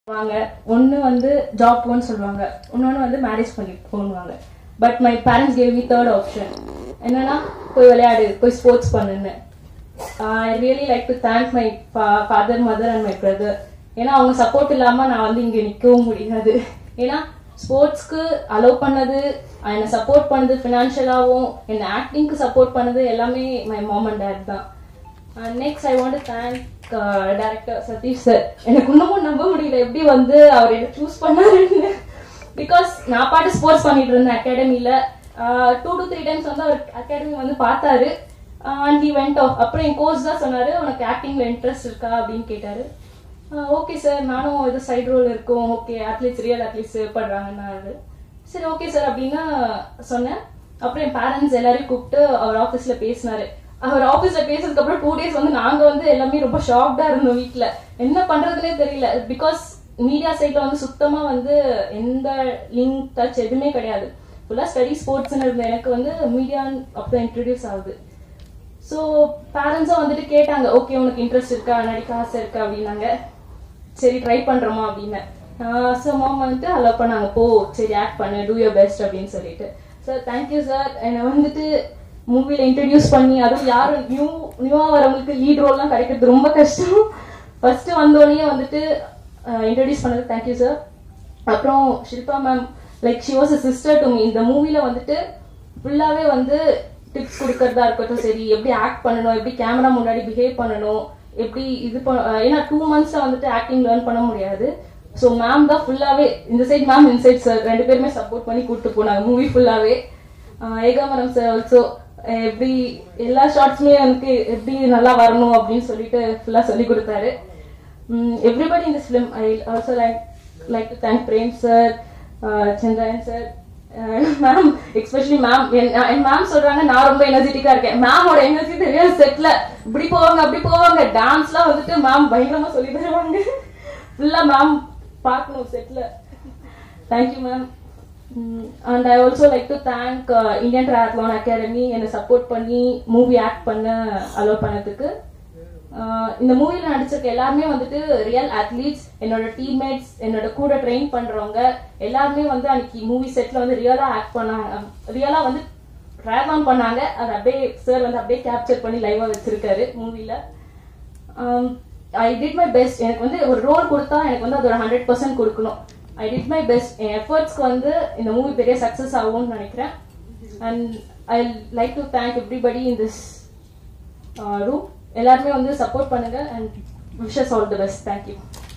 வாங்க ஒன்று வந்து ஜாப் போன்னு சொல்லுவாங்க இன்னொன்று வந்து மேரேஜ் பண்ணி போனுவாங்க but my parents gave me third option என்னன்னா போய் விளையாடு போய் ஸ்போர்ட்ஸ் பண்ணுன்னு I really like to thank my father mother and my brother ஏன்னா அவங்க சப்போர்ட் இல்லாமல் நான் வந்து இங்கே நிற்கவும் முடியாது ஏன்னா ஸ்போர்ட்ஸ்க்கு அலோவ் பண்ணது என்னை சப்போர்ட் பண்ணது ஃபினான்ஷியலாகவும் என்னை ஆக்டிங்க்கு சப்போர்ட் பண்ணது எல்லாமே மை மாம் அண்ட் டேட் தான் next I want thank director Satish sir எனக்கு இன்னமும் நம்ப முடியல எப்படி வந்து அவர் என்ன சூஸ் பண்ணாருன்னு பிகாஸ் நான் பாட்டு ஸ்போர்ட்ஸ் பண்ணிட்டு இருந்தேன் அகாடமியில் டூ டு த்ரீ டைம்ஸ் வந்து அவர் அகாடமி வந்து பார்த்தாரு அண்ட் ஹி வெண்ட் ஆஃப் அப்புறம் என் கோச் தான் சொன்னாரு உனக்கு ஆக்டிங்ல இன்ட்ரெஸ்ட் இருக்கா அப்படின்னு கேட்டாரு ஓகே சார் நானும் இது சைடு ரோல் இருக்கும் ஓகே அட்லீஸ்ட் ரியல் அட்லீஸ்ட் பண்றாங்கன்னாரு சரி ஓகே சார் அப்படின்னு சொன்னேன் அப்புறம் என் பேரண்ட்ஸ் எல்லாரையும் கூப்பிட்டு அவர் ஆஃபீஸ்ல பேசினாரு அவர் ஆஃபீஸ்ல பேசுறதுக்கு அப்புறம் டூ டேஸ் வந்து நாங்க வந்து எல்லாமே ரொம்ப ஷாக்டா இருந்தோம் வீட்ல என்ன பண்றதுனே தெரியல பிகாஸ் மீடியா சைட்ல வந்து சுத்தமா வந்து எந்த லிங்க் டச் எதுவுமே கிடையாது ஃபுல்லா ஸ்டடி ஸ்போர்ட்ஸ்னு இருந்த எனக்கு வந்து மீடியா அப்பதான் இன்ட்ரடியூஸ் ஆகுது ஸோ பேரண்ட்ஸும் வந்துட்டு கேட்டாங்க ஓகே உனக்கு இன்ட்ரெஸ்ட் இருக்கா நடிக்க ஆசை இருக்கா அப்படின்னாங்க சரி ட்ரை பண்றோமா அப்படின்னு ஸோ மாம் வந்துட்டு அலோவ் பண்ணாங்க போ சரி ஆக்ட் பண்ணு டூ யோர் பெஸ்ட் அப்படின்னு சொல்லிட்டு சார் தேங்க்யூ சார் என்னை வந்துட்டு மூவில இன்ட்ரடியூஸ் பண்ணி அதுவும் யாரும் நியூ நியூவா வரவங்களுக்கு லீட் ரோல்லாம் கிடைக்கிறது ரொம்ப கஷ்டம் ஃபர்ஸ்ட் வந்தோடனே வந்துட்டு இன்ட்ரடியூஸ் பண்ணது தேங்க்யூ சார் அப்புறம் Shilpa ma'am like she was a sister to me இந்த மூவில வந்துட்டு ஃபுல்லாவே வந்து டிப்ஸ் கொடுக்கறதா இருக்கட்டும் சரி எப்படி ஆக்ட் பண்ணணும் எப்படி கேமரா முன்னாடி பிஹேவ் பண்ணணும் எப்படி இது பண்ண ஏன்னா டூ மந்த்ஸ்ல வந்துட்டு ஆக்டிங் லேர்ன் பண்ண முடியாது ஸோ மேம் தான் ஃபுல்லாவே இந்த சைட் மேம் இந்த சைட் சார் ரெண்டு பேருமே சப்போர்ட் பண்ணி கூப்பிட்டு போனாங்க மூவி ஃபுல்லாவே ஏகாமரம் சார் ஆல்சோ எப்படி எல்லா ஷார்ட்ஸுமே எனக்கு எப்படி நல்லா வரணும் அப்படின்னு சொல்லிட்டு ஃபுல்லா சொல்லி கொடுத்தாரு everybody in this film I also like like to thank Prem sir Chandran sir ma'am especially ma'am என் மேம் சொல்றாங்க நான் ரொம்ப எனர்ஜெட்டிக்கா இருக்கேன் மேமோட எனர்ஜி தெரியாது செட்ல இப்படி போவாங்க அப்படி போவாங்க டான்ஸ்லாம் வந்துட்டு மேம் பயங்கரமா சொல்லி தருவாங்க ஃபுல்லா மேம் பார்க்கணும் செட்ல thank you ma'am and I also like to thank Indian Triathlon Academy என்னை சப்போர்ட் பண்ணி மூவி ஆக்ட் பண்ண அலோவ் பண்ணதுக்கு இந்த மூவில நடிச்சிருக்க எல்லாருமே வந்துட்டு ரியல் அத்லீட்ஸ் என்னோட டீம்மேட்ஸ் என்னோட கூட ட்ரெயின் பண்றவங்க எல்லாருமே வந்து அன்னைக்கு மூவி செட்ல வந்து ரியலா ஆக்ட் பண்ணாங்க ரியலா வந்து ட்ராவல் பண்ணாங்க அதை அப்படியே சார் வந்து அப்படியே கேப்சர் பண்ணி லைவா வச்சிருக்காரு மூவில ஐ டிட் மை பெஸ்ட் எனக்கு வந்து ஒரு ரோல் கொடுத்தா எனக்கு வந்து அது ஒரு ஹண்ட்ரட் பர்சன்ட் கொடுக்கணும் ஐ டிட் மை பெஸ்ட் என் எஃபர்ட்ஸ்க்கு வந்து இந்த மூவி பெரிய சக்சஸ் ஆகும்னு நினைக்கிறேன் and I like to thank everybody in this room எல்லாருமே வந்து சப்போர்ட் பண்ணுங்க and wishes all the best thank you